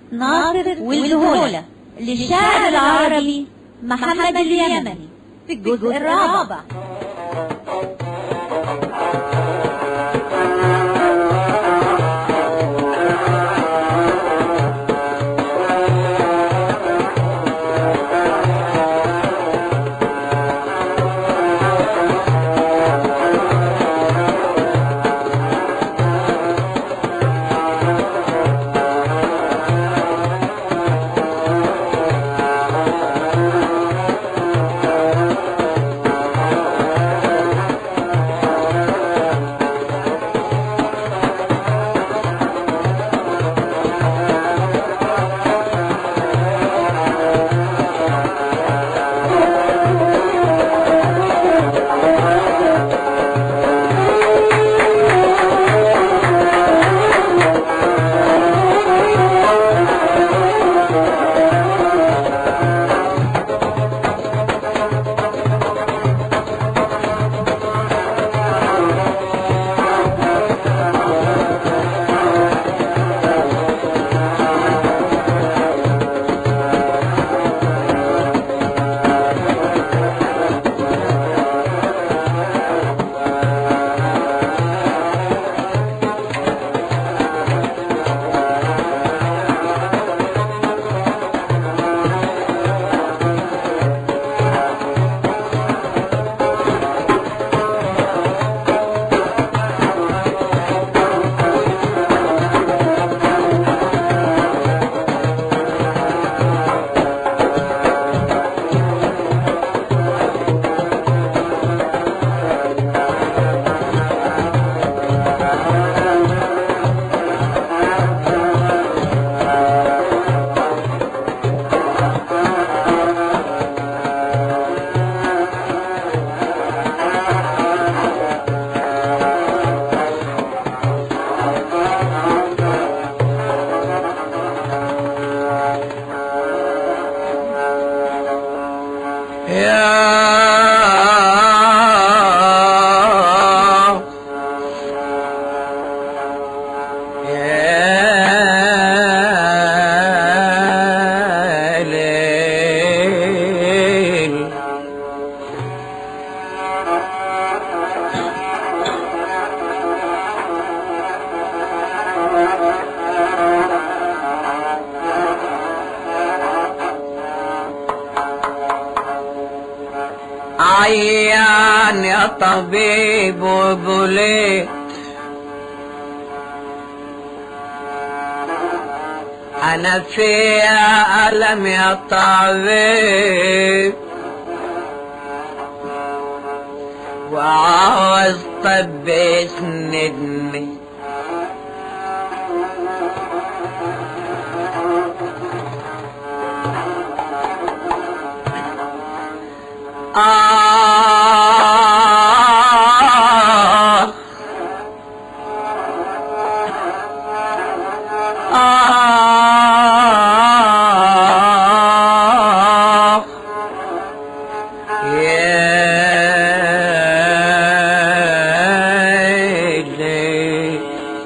ناصر والهولة للشاعر العربي محمد اليمني في الجزء الرابع عيان يا طبيب وبوليت انا فيها الم يا طبيب وعاوز طب يسندني آه آه يا ليل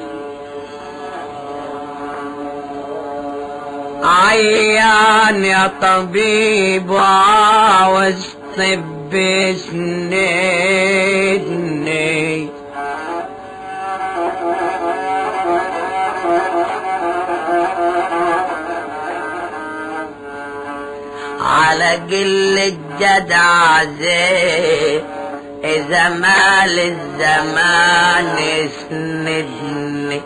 عيان يا طبيب وعاوز طب سندني على قلة جدع زي إذا مال الزمان يسندني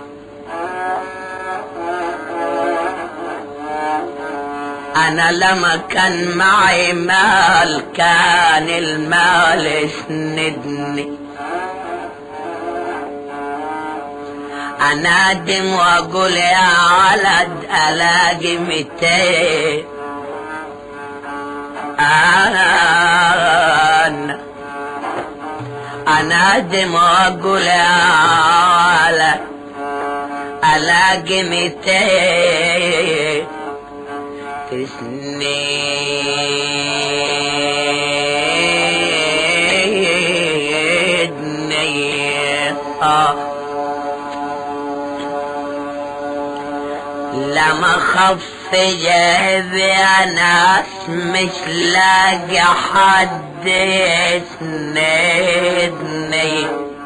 أنا لما كان معي مال كان المال يسندني أنادم وأقول يا ولد ألاقي ميتين أنا أنادم وأقول يا ولد ألاقي ميتين تسندني آه ما خف جيبي انا مش لاقي حد يسندني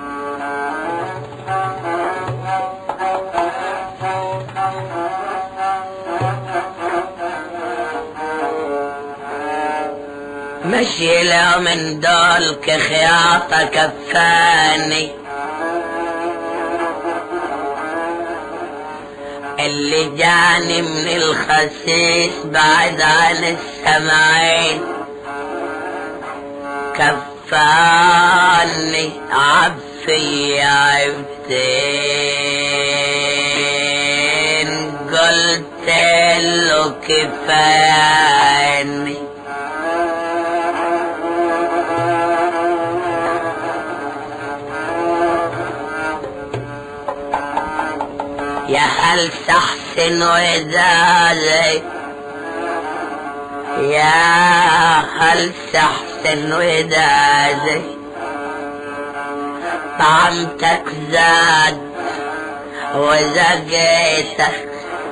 مشي له من دول كخياطة كفاني اللي جاني من الخسيس بعد عن السمعين كفاني عبفي عبتين قلت له كفاني يا هل تحسن ودادي يا هل تحسن ودادي طعمتك زاد وزقيتك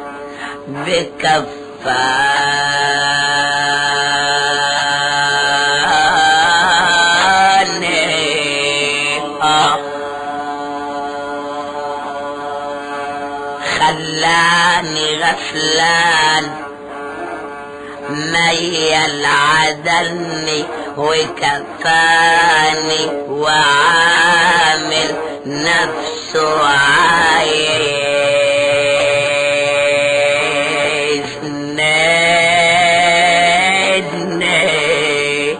بكفاني آه خلاني غفلان ميل عدلني وكفاني وعامل نفسه عايز ندني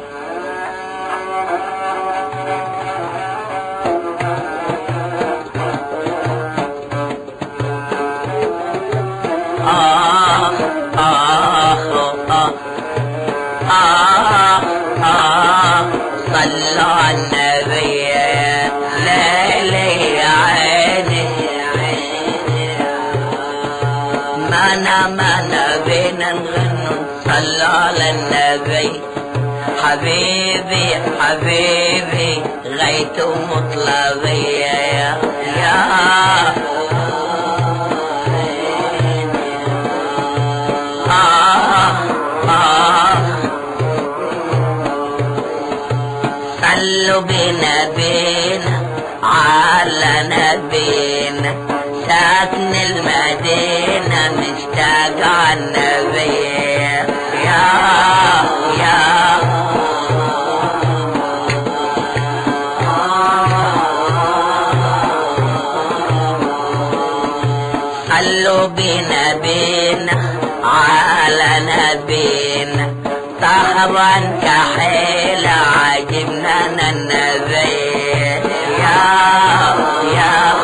آه آه آه آه آه صلوا على النبي ليلي عيني مانا مانا بينا نغنوا صلوا على النبي حبيبي حبيبي غيت مطلبي يا يا آه آه صلوا بنا بينا على نبينا ساكن المدينة مشتاق على النبي يا يا صلوا بنا بينا على نبينا طهرا كحيل عجبنا النبي يا يا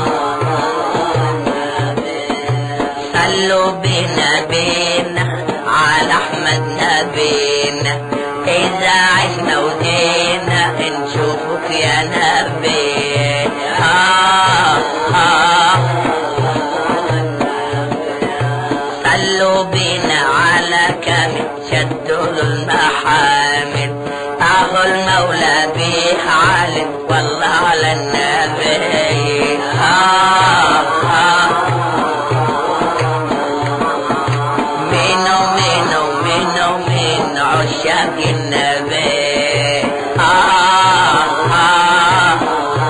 صلوا بنا بينا على احمد نبينا اذا عشنا وجينا نشوفك يا نبي آه آه صلوا بنا على كامل شدوا له المحامل اهو المولى بيه عالم والله على النبي آه آه منو منو منو من عشاق النبي آه آه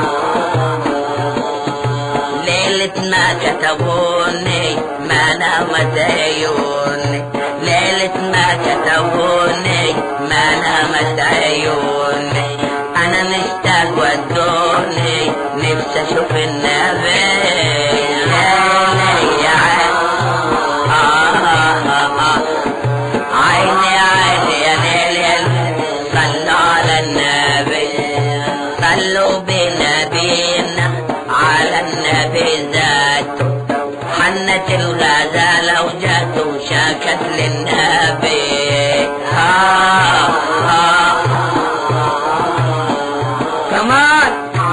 ليلة ما كتبوني ما نامت عيوني ليلة ما كتبوني ما نامت عيوني أنا مشتاق ودوني نفسي أشوف النبي ليلي يا عين آه آه آه عيني عيني يا ليل يا ليل صلوا على النبي صلوا بنبينا على النبي ذاته حنت الغزالة وجات وشاكت للنبي ها ها كمان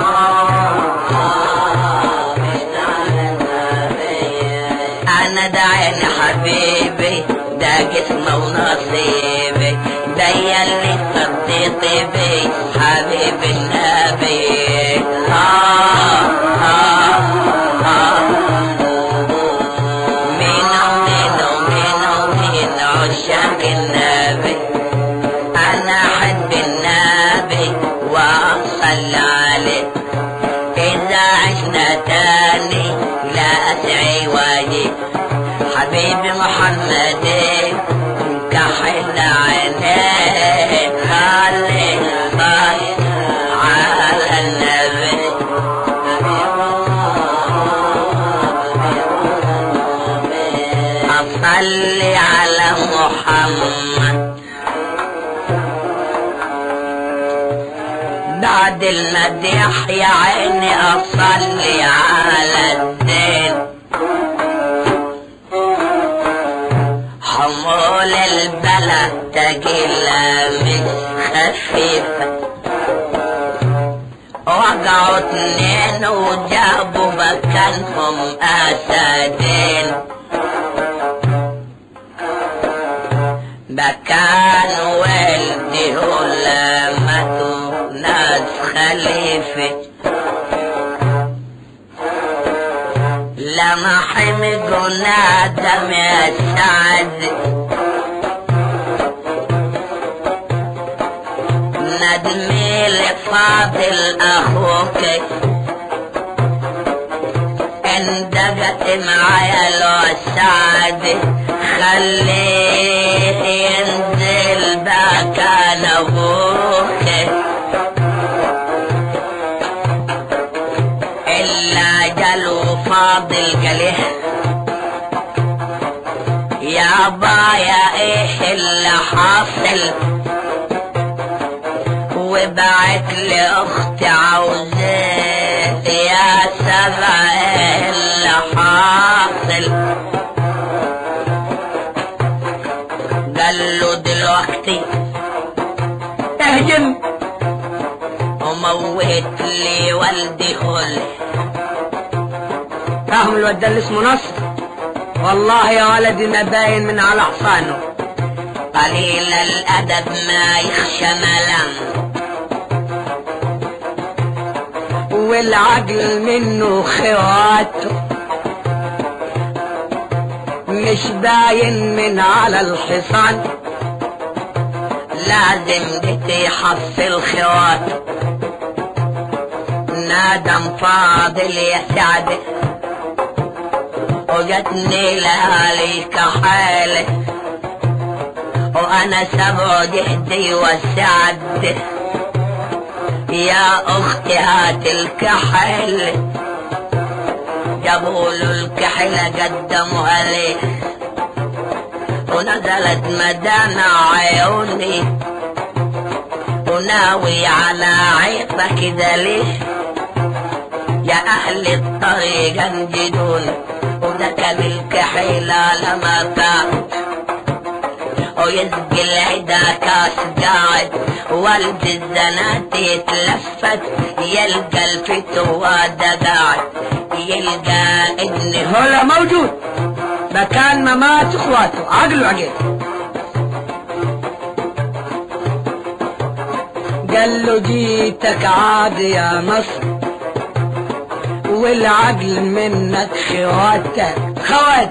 انا دعيني حبيبي ده جسمه ونصيبي ده يلي قضي طيبي حبيب النبي آه آه آه مين ومين حبيبي محمد كحل عينيك خلي خلي على النبي أصلي على محمد بعد المديح يا عيني أصلي على الدين حمول البلد تقيلة مش خفيفة وقعوا اتنين وجابوا مكانهم أسدين مكان والدي ولمته ناس خليفة لما حمدوا نادم يا سعد ندمي لفاضل اخوك اندقت معايا لو سعد خليه ينزل بكان ابوك الا جلو فاضل قاله يا بايا ايه اللي حاصل وبعت لاختي عاوزاه يا سبع ايه اللي حاصل قال له دلوقتي اهجم وموت لي والدي خل فاهم الواد ده اللي اسمه نصر والله يا ولدي ما باين من على حصانه قليل الادب ما يخشى ملام والعقل منه خواته مش باين من على الحصان لازم بتحصل خواته نادم فاضل يا سعد وجتني ليالي كحالة وانا سبع جهدي والسعد يا اختي هات الكحل جابوا له الكحلة قدموا عليه ونزلت مدامع عيوني وناوي على عيبة كده ليه يا اهل الطريق انجدوني وده كان الكحيلة لما كان ويسقي العدا كاس قاعد والد الزنات يتلفت يلقى الفتوى ده قاعد يلقى ابن هلا موجود مكان ما مات اخواته عقله عقل قال له جيتك عاد يا مصر والعقل منك خواتك خوات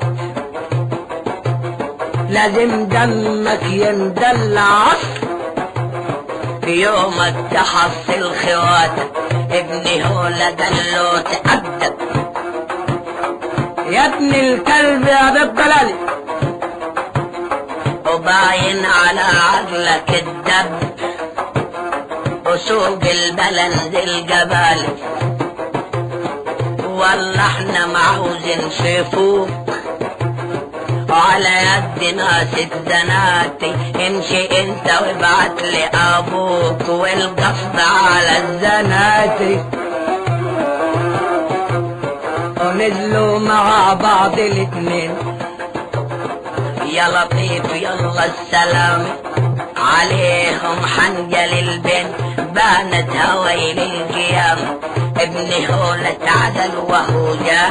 لازم دمك يندل عصر في يومك تحصل خواتك ابني هولا قال له تأدب يا ابن الكلب يا ابو الضلال وباين على عقلك الدب وسوق البلد الجبال والله احنا معوزين شيفوك وعلى يد ناس الزناتي امشي انت وابعت لي ابوك والقصد على الزناتي ونزلوا مع بعض الاتنين يا لطيف يلا السلام عليهم حنجل البن بانت هويل القيام ابني هولة تعدل وهو جاه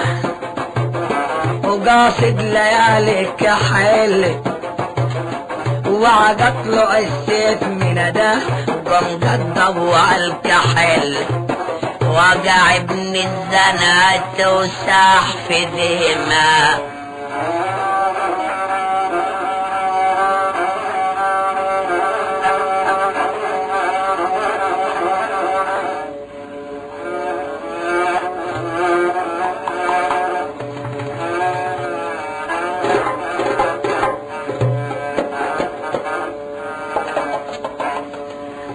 وقاصد ليالي كحيل وعقط له السيف من ده قم قدوا على الكحل وقع ابن الزنات وساح في دماء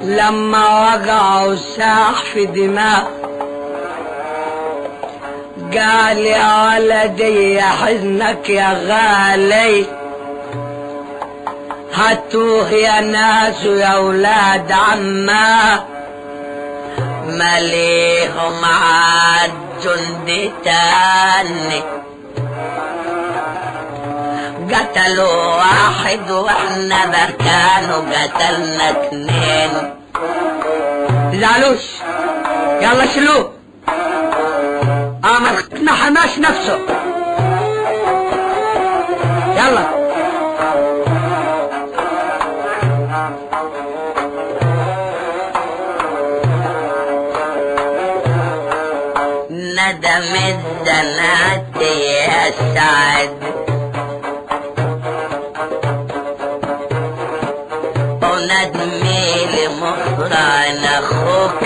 لما وقع وساح في دماغ قال يا ولدي يا حزنك يا غالي هاتوه يا ناس ويا اولاد عما مليهم عاد جندي تاني قتلوا واحد واحنا كانوا قتلنا اتنين تزعلوش يلا شيلوه اه ما ما حماش نفسه يلا ندم الزنات يا سعد وندمي لمهران اخوك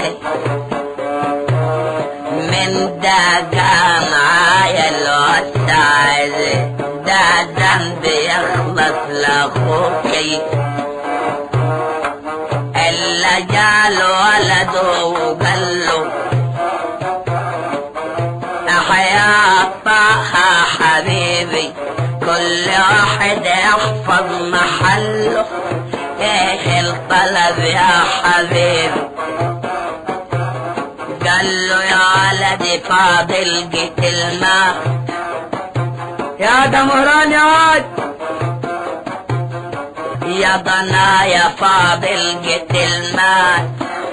من دا قام معايا الوسعد دا ذنب يخلص لاخوك الا جال ولده وقال له حياة طه حبيبي كل واحد يحفظ محله ايه الطلب يا حبيبي قال له يا ولدي فاضل جيت الماء يا ده مهران يا واد يا ضنا يا فاضل جيت الماء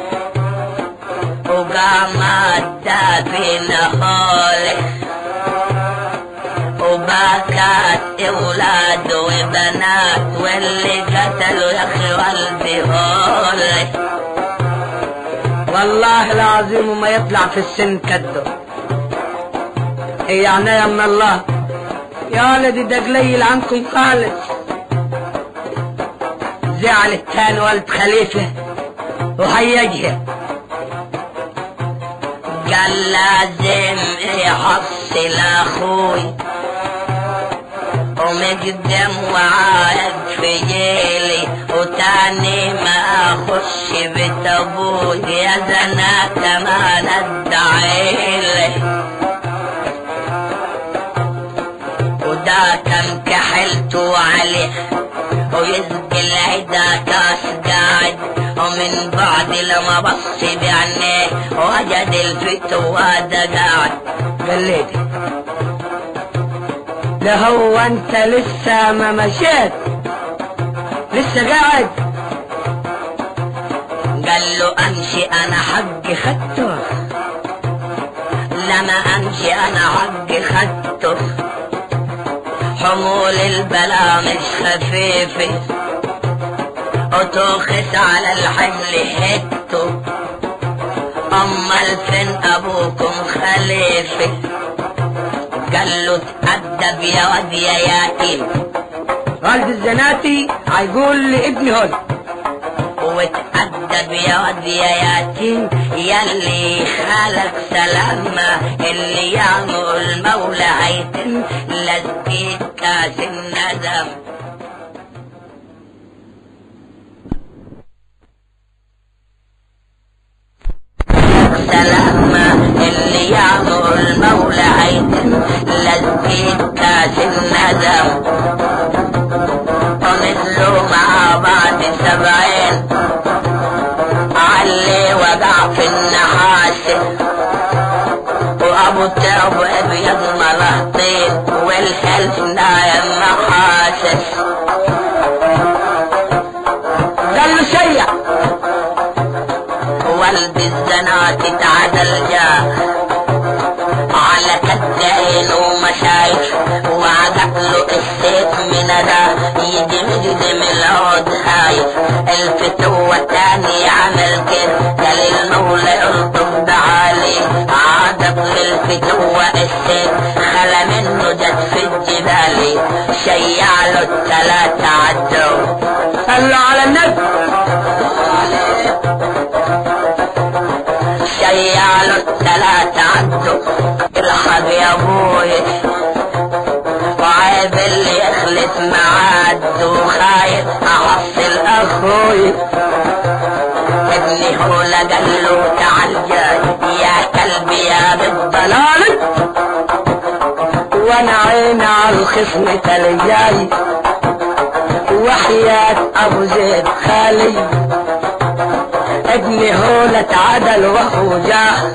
وقام الدافن هولي وبكت اولاد وبنات واللي قتلوا يا اخي والدي هولي والله العظيم وما يطلع في السن كده هي عناية من الله يا ولدي ده قليل عنكم خالص زعل التاني ولد خليفة وهيجها قال لازم يحصل اخوي ومقدم وعايد في جيلي وتاني ما اخش بيت ابوي يا زنا ما ندعيلي وده كان كحلته عليه ويسقي العدا كاس قاعد ومن بعد لما بص بعينيه وجد الفتوى ده قاعد قال لي دي. ده هو انت لسه ما مشيت لسه قاعد قال له امشي انا حقي خدته لما امشي انا حقي خدته حمول البلا مش خفيفة وتوخس على الحمل هدته امال فين ابوكم خليفة قال له تأدب يا واد يا يتيم والد الزناتي هيقول لابني هول وتأدب يا واد يا يتيم يلي خالك سلامة اللي يعمل المولى هيتم لزقيت كاس الندم سلامة اللي يعمل المولى هيتم لزقيت كاس الندم ونزلوا مع بعض سبعين علي وقع في النحاس وابو الترب ابيض ملهطين والحلف نايم محاسس قال له شيع والد الزنات تعدل جاه على كدين ومشايخ وعقد له السيف من ده يدم يدم العود هاي الفتوة تاني عمل كده قال المولى الطف دعالي عادت للفتوة السيف خلى منه جت في الجبال شيع له التلاتة عدوا صلوا على النبي شيع له التلاتة عدوا الحب يا ابوي وعيب اللي يخلف معاد وخايف احصل اخوي ابني هولا قال له تعال جاي يا كلبي يا بالضلال وانا عيني على الخصم تلجاي وحياة ابو زيد خالي ابني هولة عدل وهو جاه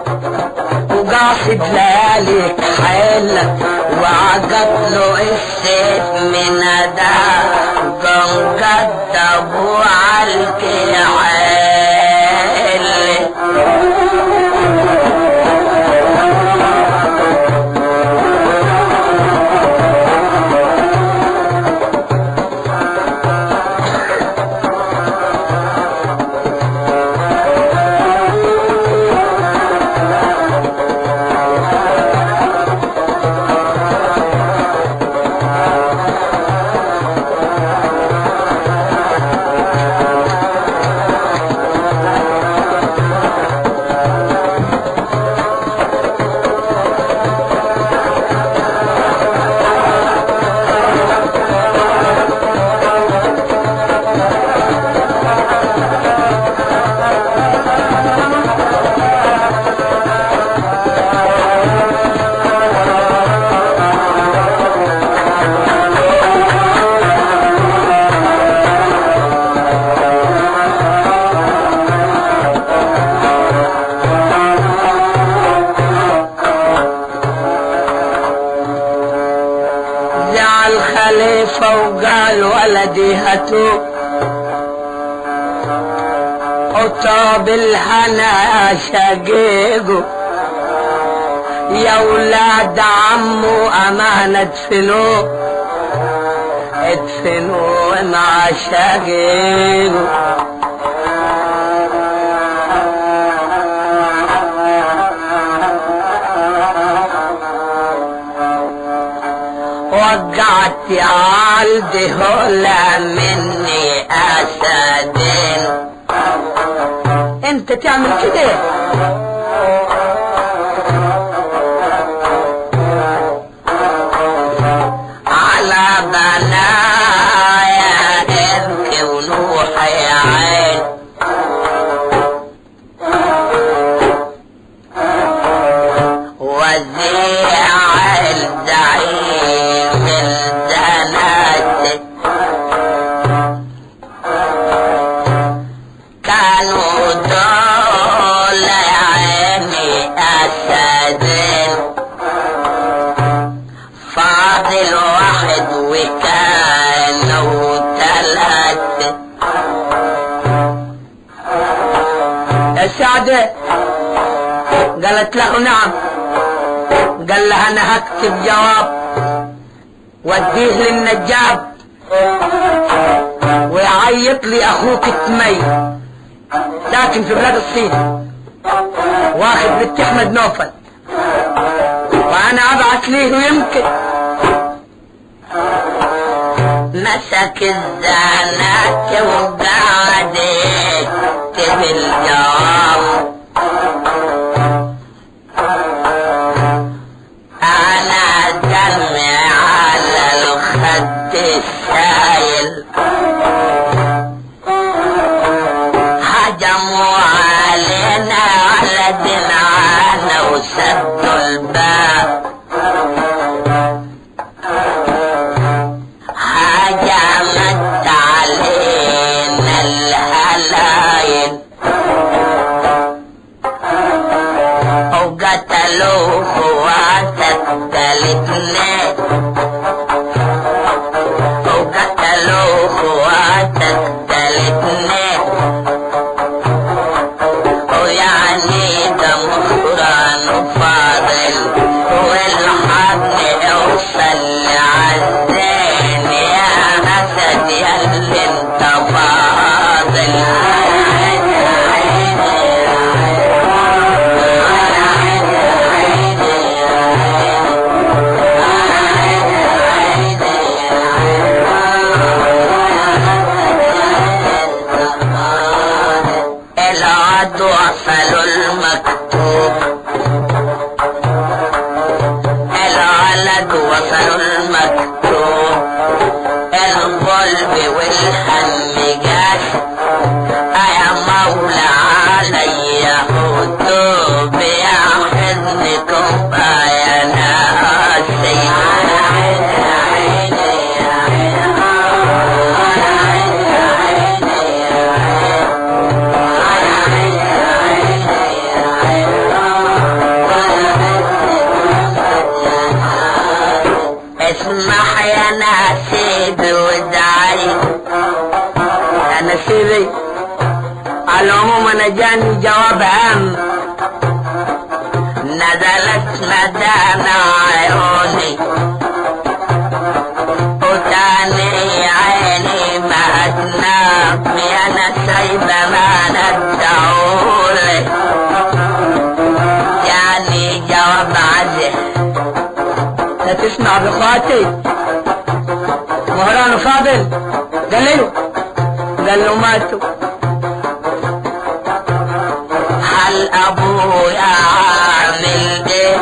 وقاصد ليالي حيل وعقد له السيف من ده قام قدبوا عالكحل زعل خليفة وقال ولدي هاتو حطه بالهنا شقيقه يا ولاد عمو أمانة ادفنوه ادفنوه مع شقيقه وقعت يا عالدي هلا مني أسدين انت تعمل كده على بنايا ابكي ونوح يا عين وزيع الزعيم الزنات كانوا دول يا عيني أسدين فاضل واحد وكانوا ثلاثة يا سعدة قالت له نعم قال لها انا هكتب جواب وديه للنجاب ويعيط لي اخوك التمي ساكن في بلاد الصين واخد بنت احمد نوفل وانا ابعت ليه ويمكن مسك الزنات وقعد يكتب الجواب انا دمي على الخد السايل هجموا علينا على دنعانا وسدوا الباب هجمت علينا الهلايل وقتلوا خواتك الاتنين وقتلوا خواتك الاتنين ويعني ده مخران فاضل والحبل اوصل عالزين يا اسد يا اللي انت فاضل العد وصلوا المكتوب العلد وصلوا المكتوب القلب والهم جاش يا سيدي على العموم انا جاني جواب هام نزلت مدام عيوني وتاني عيني ما تنام يا نسيبة ما ندعولي يعني جواب عزه لا تسمع بخواتي مهران فاضل قال له قال له ماتوا هل ابويا عامل ايه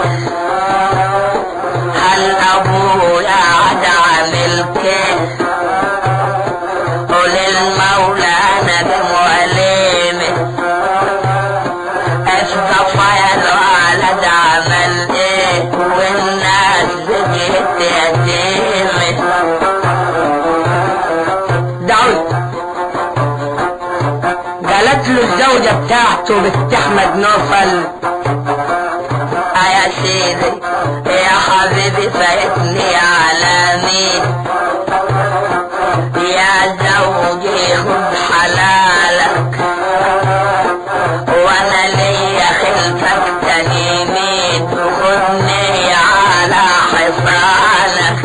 هل ابويا عاد عامل كيف قول المولى انا بمعلمي اصطفى الولد عمل ايه والناس بقيت يتيمه دعوت قالت له الزوجة بتاعته بنت احمد نوفل يا سيدي يا حبيبي فايتني على مين يا زوجي خذ حلالك وانا ليا خلفك تنيمين وخذني على حصانك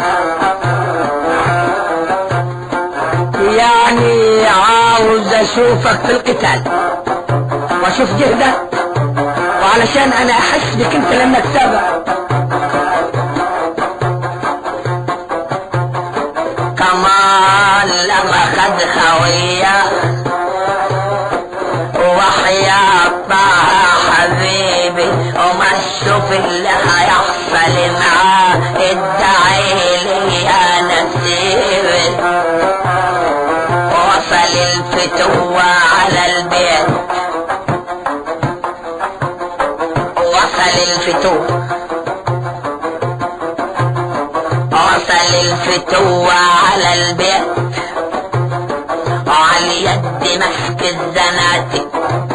يعني عاوز اشوفك في القتال واشوف جهدك وعلشان انا احس بك انت لما تتابع كمان لما خد خوية وحياة طه حبيبي وما تشوف اللي هيحصل معاه ادعي لي يا نسيبي وصل الفتوة على البيت وصل الفتوة وصل الفتوة على البيت وعلى اليد مسك الزناتي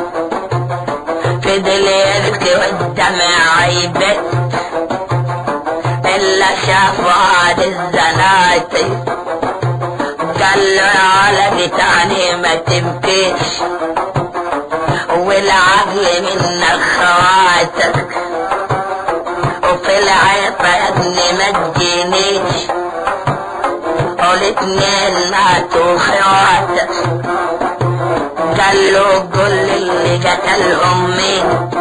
فضل يبكي والدمع يبت إلا شاف هذا الزناتي قال له يا ولدي تاني ما تبكيش والعقل منك خواتك وفي العيطة يا ابني ما تجينيش والاتنين ماتوا خواتك قال له قول اللي قتلهم مين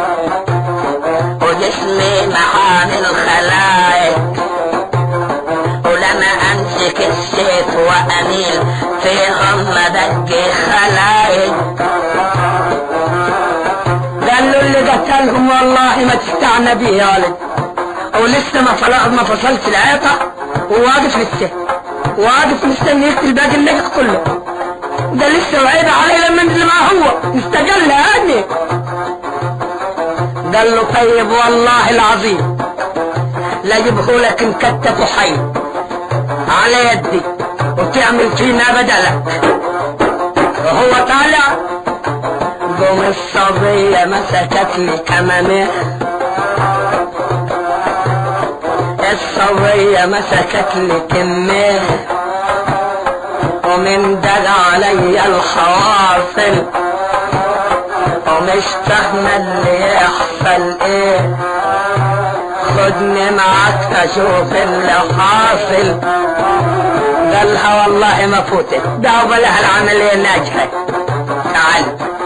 وجسمي محامل خلايق ولما امسك السيف واميل فيهم مبكي خلايق قال له اللي قتلهم والله ما تستعنى بيه يا ولد ولسه ما فل- ما فصلت العيطة وواقف لسه واقف مستني يقتل باقي النجح كله ده لسه وعيب عليه لما ينزل معاه هو استقل هاني قال له طيب والله العظيم لا اجيبه لك مكتف وحي على يدي وتعمل فينا بدلك وهو طالع قوم الصبية مسكت لي كمامه الصبية مسكت لي كميه ومن دل علي الحواصل ومش فاهمة اللي يحصل ايه خدني معاك اشوف اللي حاصل قالها والله ما فوتت ده بلها العملية ناجحة تعال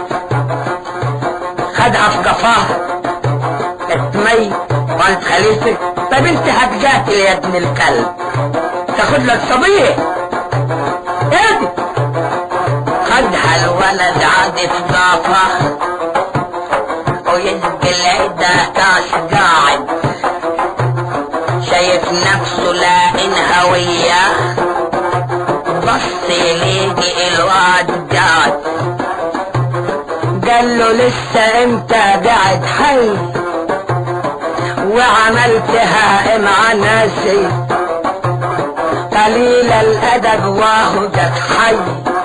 خدها في قفاها اتمي قالت خليفة طيب انت هتقاتل يا ابن الكلب تاخد لك صبية ايه خدها الولد عاد في ضعفه ويسقي العدة كاس قاعد شايف نفسه لا هوية بص يلاقي الواد جاد قال له لسه انت قاعد حي وعملت هائم عن ناسي قليل الادب واخدك حي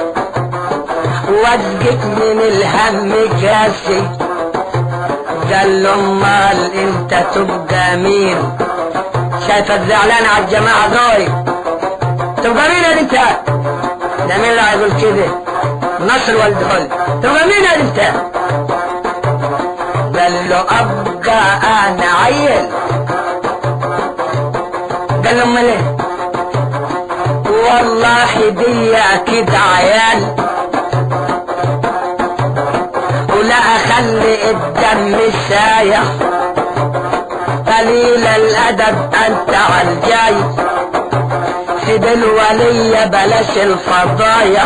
واسقط من الهم جاسي قال له امال انت تبقى مين شايفك زعلان على الجماعة دول تبقى مين انت ده مين اللي هيقول كده نصر والدهن تبقى مين انت قال له ابقى انا عيل قال له امال ايه والله دي اكيد عيال ولا اخلي الدم سايح قليل الادب انت عالجاي سيب الولية بلاش الفضايح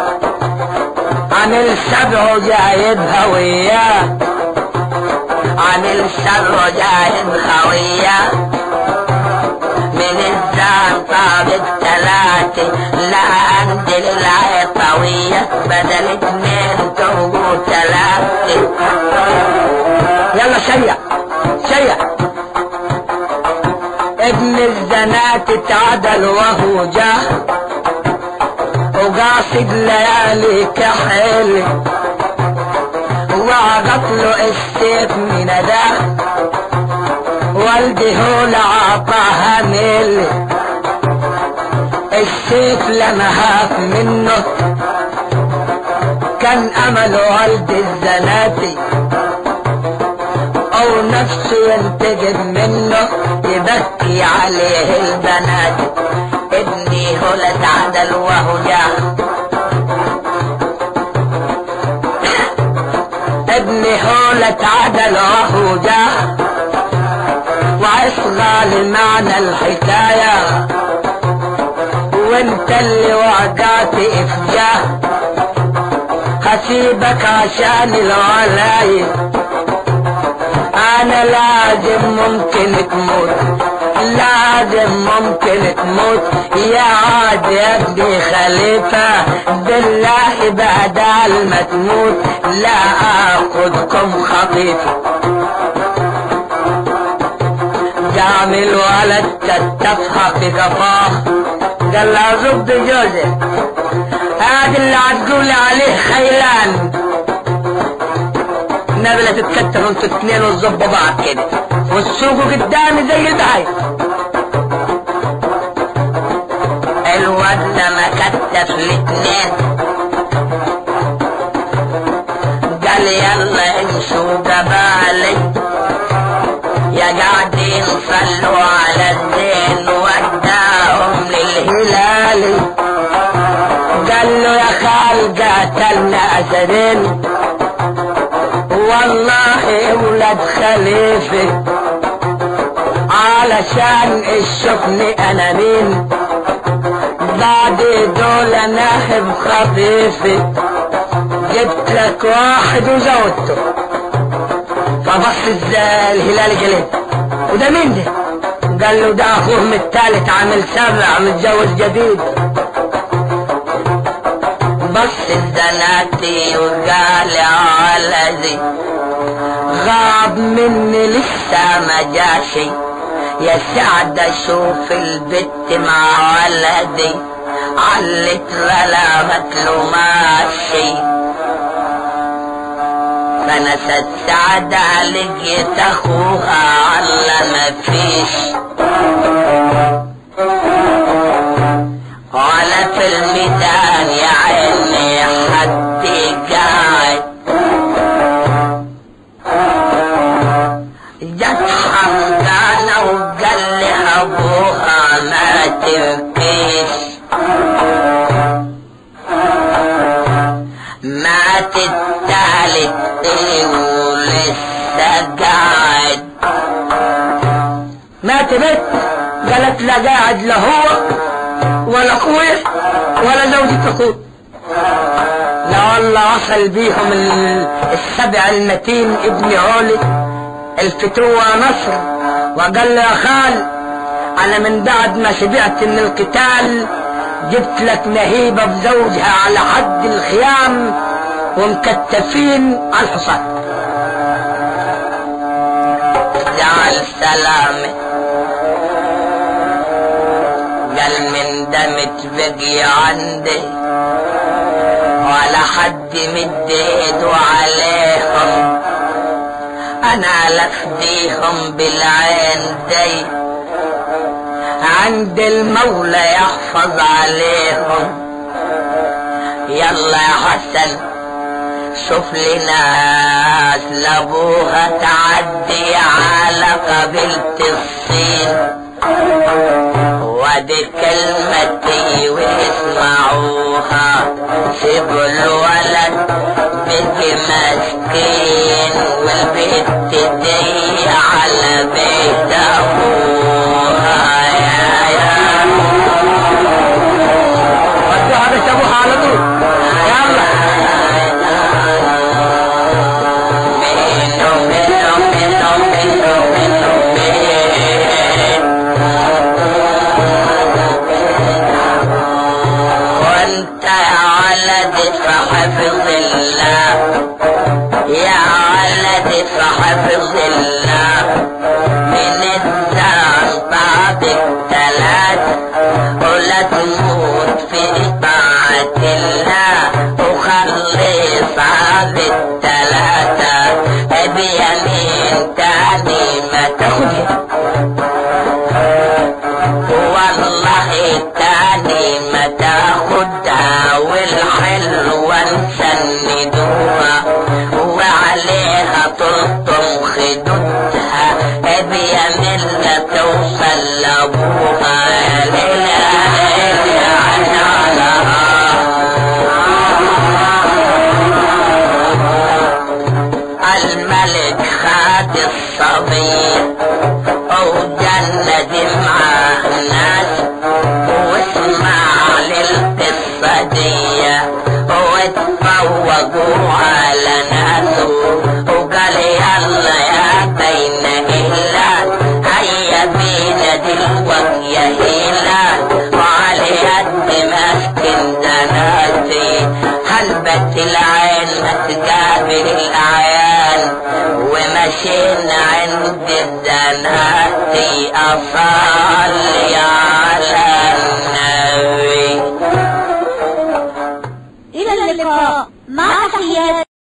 عامل سبع جايبها وياه عامل سبع جايبها وياه من الزان طابق ثلاثة لا عندي العطوية بدل اتنين تبقوا ثلاثة يلا شيع شيع ابن الزنات اتعدل وهو جاه وقاصد ليالي كحيل وعقط له السيف من ده والدي هو لعطاها ميل السيف لما هاف منه كان امل والد الزناتي او نفسه ينتقم منه يبكي عليه البنات ابني هو لتعدل وهو جاه ابني هو تعدل وهو جاه وعصنا لمعنى الحكاية وانت اللي وقعت افجاه هسيبك عشان الولاية انا لازم ممكن تموت لازم ممكن تموت يا عاد يا ابني خليفة بالله بدل ما تموت لا اخذكم خطيفة جام الولد تتفها في قفاه قال له زبد جوزي هذا اللي هتقولي عليه خيلان نبلة تتكتر انتوا اتنين وتظبوا بعض كده والسوق قدامي زي البهايم الواد لما كتف الاتنين قال يلا امشوا قبالي يا قاعدين صلوا على الزين وداهم للهلال قال له يا خال قاتلنا اسدين والله ولد خليفه علشان الشفني انا مين بعد دول ناهب خفيفي جبت لك واحد وزودته فبص ازاي الهلال جلد وده مين ده قال له ده اخوهم التالت عامل سبع متجوز جديد بص الزناتي وقال على ذي غاب مني لسه لسه ما جاشي يا سعد اشوف البت مع ولدي علت ظلامت له ماشي فنست سعد لقيت اخوها على ما فيش ولا في الميدان يا عيني حد قاعد جت حمدانة وقال لها ابوها ما تبكيش مات التالت ايه ولسه قاعد مات بيت قالت لا قاعد لا هو ولا اخويا ولا زوجة اخوي لا والله وصل بيهم ال- السبع المتين ابن عولي الفتوة نصر وقال له يا خال انا من بعد ما شبعت من القتال جبت لك نهيبة بزوجها على حد الخيام ومكتفين على الحصان جعل سلامة قال من دمت بقي عندي ولا حد مد ايده عليهم انا لفديهم بالعين دي عند المولى يحفظ عليهم يلا يا حسن شوف لنا لابوها تعدي على قبيلة الصين وادي كلمتي واسمعوها سيبوا الولد بيجي مسكين والبيت دي على بيت ابوها يا يا ودوها بس ابوها على طول يلا منو منو منو منو منو وانت يا ولدي فحفظ الله يا ولدي فحفظ الله من الزمن بعد الثلاث ولا تموت في طاعة الله وخلي صعب الثلاثة بيمين تاني ما تاخدها والله تاني ما تاخدها والحلوة نسندوها وعليها تلطم خدودها بيمين لا توصل لابوها ليلى ليلى الملك خد الصبي وجند معاه ناس واسمع للقصة دي واتفوقوا على ناسه وقال يلا يا بين إهلال هيا بينا دلوقتي يا هلال وعلى يد مسكن زناتي هلبت العين ما تقابل الأعيان ومشينا عند الزناتي أصلي على النبي إلى اللقاء مع تحيات